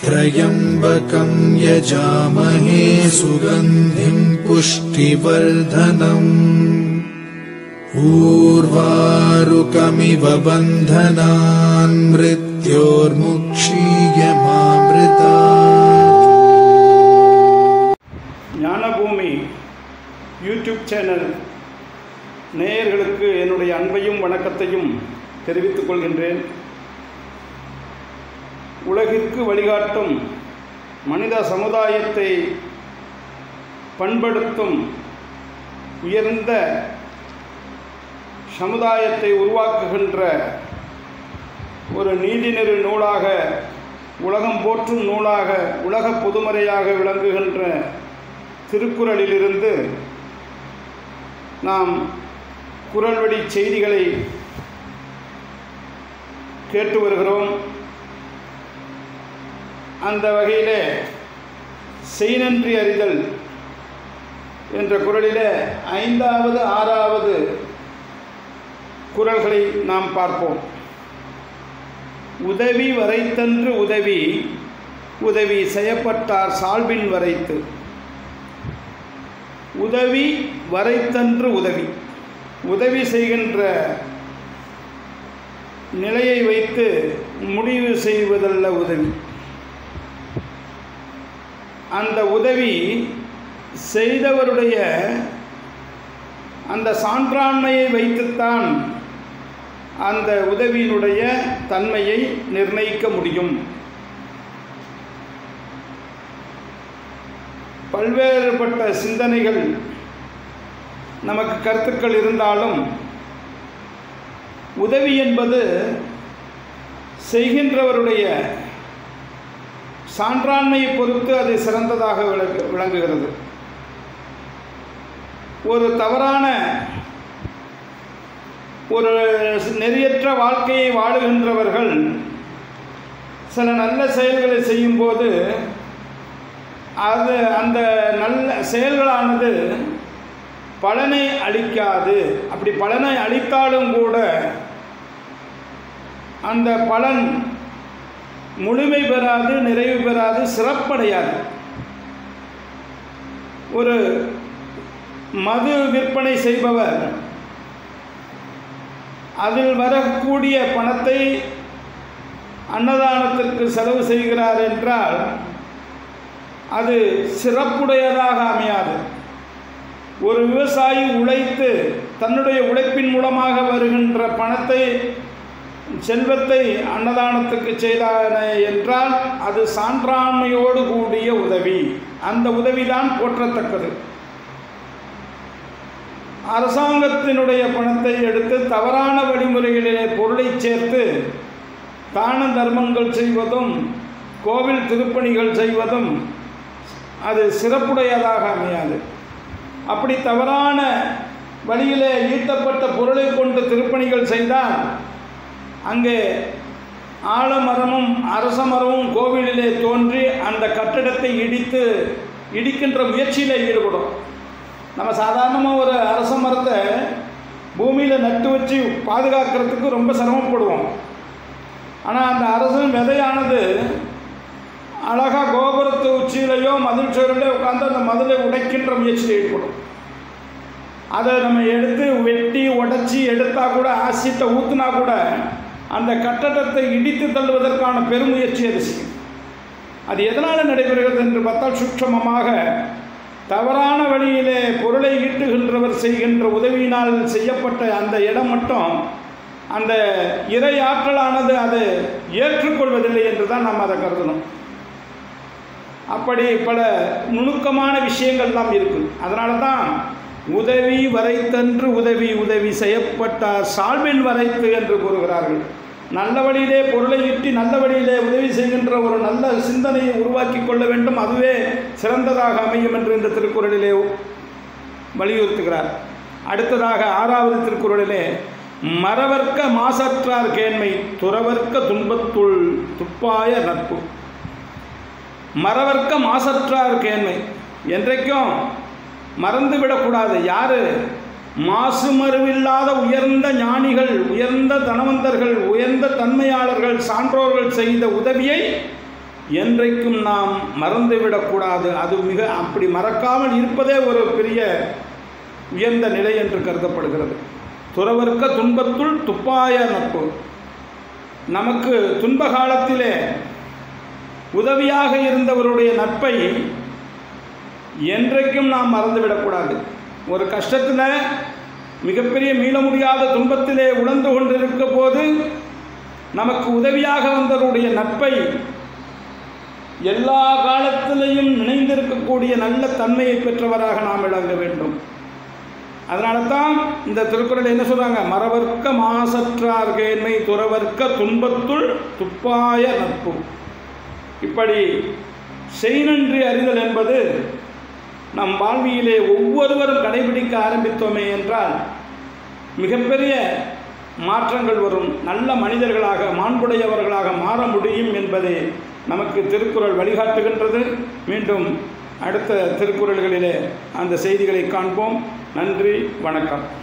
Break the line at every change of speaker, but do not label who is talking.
त्र्यम्बकम् यजामहे सुगन्धिम् पुष्टिवर्धनम् ऊर्वारुकमिव बन्धनान् मृत्योर्मुक्षीयमामृता
ஞானபூமி யூடியூப் சேனல் நேயர்களுக்கு என்னுடைய அன்பையும் வணக்கத்தையும் தெரிவித்துக் கொள்கின்றேன் உலகிற்கு வழிகாட்டும் மனித சமுதாயத்தை பண்படுத்தும் உயர்ந்த சமுதாயத்தை உருவாக்குகின்ற ஒரு நீதிநெறி நூலாக உலகம் போற்றும் நூலாக உலக பொதுமறையாக விளங்குகின்ற திருக்குறளிலிருந்து நாம் குரல்வழி செய்திகளை கேட்டு வருகிறோம் அந்த வகையில் செய்நன்றி அறிதல் என்ற குரலில் ஐந்தாவது ஆறாவது குரல்களை நாம் பார்ப்போம் உதவி வரைத்தன்று உதவி உதவி செய்யப்பட்டார் சால்பின் வரைத்து உதவி வரைத்தன்று உதவி உதவி செய்கின்ற நிலையை வைத்து முடிவு செய்வதல்ல உதவி அந்த உதவி செய்தவருடைய அந்த சான்றாண்மையை வைத்துத்தான் அந்த உதவியினுடைய தன்மையை நிர்ணயிக்க முடியும் பல்வேறுபட்ட சிந்தனைகள் நமக்கு கருத்துக்கள் இருந்தாலும் உதவி என்பது செய்கின்றவருடைய சான்றாண்மையை பொறுத்து அது சிறந்ததாக விளங்கு விளங்குகிறது ஒரு தவறான ஒரு நெறியற்ற வாழ்க்கையை வாழுகின்றவர்கள் சில நல்ல செயல்களை செய்யும்போது அது அந்த நல்ல செயல்களானது பலனை அளிக்காது அப்படி பலனை அளித்தாலும் கூட அந்த பலன் முழுமை பெறாது நிறைவு பெறாது சிறப்படையாது ஒரு மது விற்பனை செய்பவர் அதில் வரக்கூடிய பணத்தை அன்னதானத்திற்கு செலவு செய்கிறார் என்றால் அது சிறப்புடையதாக அமையாது ஒரு விவசாயி உழைத்து தன்னுடைய உழைப்பின் மூலமாக வருகின்ற பணத்தை செல்வத்தை அன்னதானத்துக்கு செய்தான என்றால் அது சான்றாண்மையோடு கூடிய உதவி அந்த உதவிதான் போற்றத்தக்கது அரசாங்கத்தினுடைய பணத்தை எடுத்து தவறான வழிமுறைகளிலே பொருளை சேர்த்து தான தர்மங்கள் செய்வதும் கோவில் திருப்பணிகள் செய்வதும் அது சிறப்புடையதாக அமையாது அப்படி தவறான வழியிலே ஈட்டப்பட்ட பொருளை கொண்டு திருப்பணிகள் செய்தால் அங்கே ஆலமரமும் அரச மரமும் கோவிலிலே தோன்றி அந்த கட்டிடத்தை இடித்து இடிக்கின்ற முயற்சியில் ஈடுபடும் நம்ம சாதாரணமாக ஒரு அரச மரத்தை பூமியில் நட்டு வச்சு பாதுகாக்கிறதுக்கு ரொம்ப சிரமப்படுவோம் ஆனால் அந்த அரசன் விதையானது அழகாக கோபுரத்து உச்சியிலையோ மதில் சுவரிலையோ உட்காந்து அந்த மதிலை உடைக்கின்ற முயற்சியில் ஈடுபடும் அதை நம்ம எடுத்து வெட்டி உடச்சி எடுத்தால் கூட ஆசிட்டை ஊற்றினா கூட அந்த கட்டடத்தை இடித்து தள்ளுவதற்கான பெருமுயற்சி அது செய்யும் அது எதனால் நடைபெறுகிறது என்று பார்த்தால் சூட்சமமாக தவறான வழியிலே பொருளை ஈட்டுகின்றவர் செய்கின்ற உதவியினால் செய்யப்பட்ட அந்த இடம் மட்டும் அந்த இறை ஆற்றலானது அதை ஏற்றுக்கொள்வதில்லை என்று தான் நாம் அதை கருதணும் அப்படி பல நுணுக்கமான விஷயங்கள்லாம் இருக்குது அதனால தான் உதவி வரைத்தன்று உதவி உதவி செய்யப்பட்டார் சால்பின் வரைத்து என்று கூறுகிறார்கள் நல்ல வழியிலே பொருளை ஈட்டி நல்ல வழியிலே உதவி செய்கின்ற ஒரு நல்ல சிந்தனையை உருவாக்கி கொள்ள வேண்டும் அதுவே சிறந்ததாக அமையும் என்று இந்த திருக்குறளிலே வலியுறுத்துகிறார் அடுத்ததாக ஆறாவது திருக்குறளிலே மறவர்க்க மாசற்றார் கேண்மை துறவர்க்க துன்பத்துள் துப்பாய நட்பு மறவர்க்க மாசற்றார் கேண்மை என்றைக்கும் மறந்து விடக்கூடாது யார் மாசு மறுவில்லாத உயர்ந்த ஞானிகள் உயர்ந்த தனவந்தர்கள் உயர்ந்த தன்மையாளர்கள் சான்றோர்கள் செய்த உதவியை என்றைக்கும் நாம் மறந்துவிடக்கூடாது அது மிக அப்படி மறக்காமல் இருப்பதே ஒரு பெரிய உயர்ந்த நிலை என்று கருதப்படுகிறது துறவர்க்க துன்பத்துள் துப்பாய நட்பு நமக்கு துன்ப காலத்திலே உதவியாக இருந்தவருடைய நட்பை என்றைக்கும் நாம் மறந்துவிடக்கூடாது ஒரு கஷ்டத்தில் மிகப்பெரிய மீள முடியாத துன்பத்திலே உழந்து கொண்டிருக்க போது நமக்கு உதவியாக வந்தவருடைய நட்பை எல்லா காலத்திலையும் நினைந்திருக்கக்கூடிய நல்ல தன்மையை பெற்றவராக நாம் விளங்க வேண்டும் அதனால தான் இந்த திருக்குறள் என்ன சொல்கிறாங்க மறவர்க்க மாசற்றார் கேண்மை துறவர்க்க துன்பத்துள் துப்பாய நட்பு இப்படி செய்நன்றி அறிதல் என்பது நம் வாழ்வியிலே ஒவ்வொருவரும் கடைபிடிக்க ஆரம்பித்தோமே என்றால் மிகப்பெரிய மாற்றங்கள் வரும் நல்ல மனிதர்களாக மாண்புடையவர்களாக மாற முடியும் என்பதை நமக்கு திருக்குறள் வழிகாட்டுகின்றது மீண்டும் அடுத்த திருக்குறள்களிலே அந்த செய்திகளை காண்போம் நன்றி வணக்கம்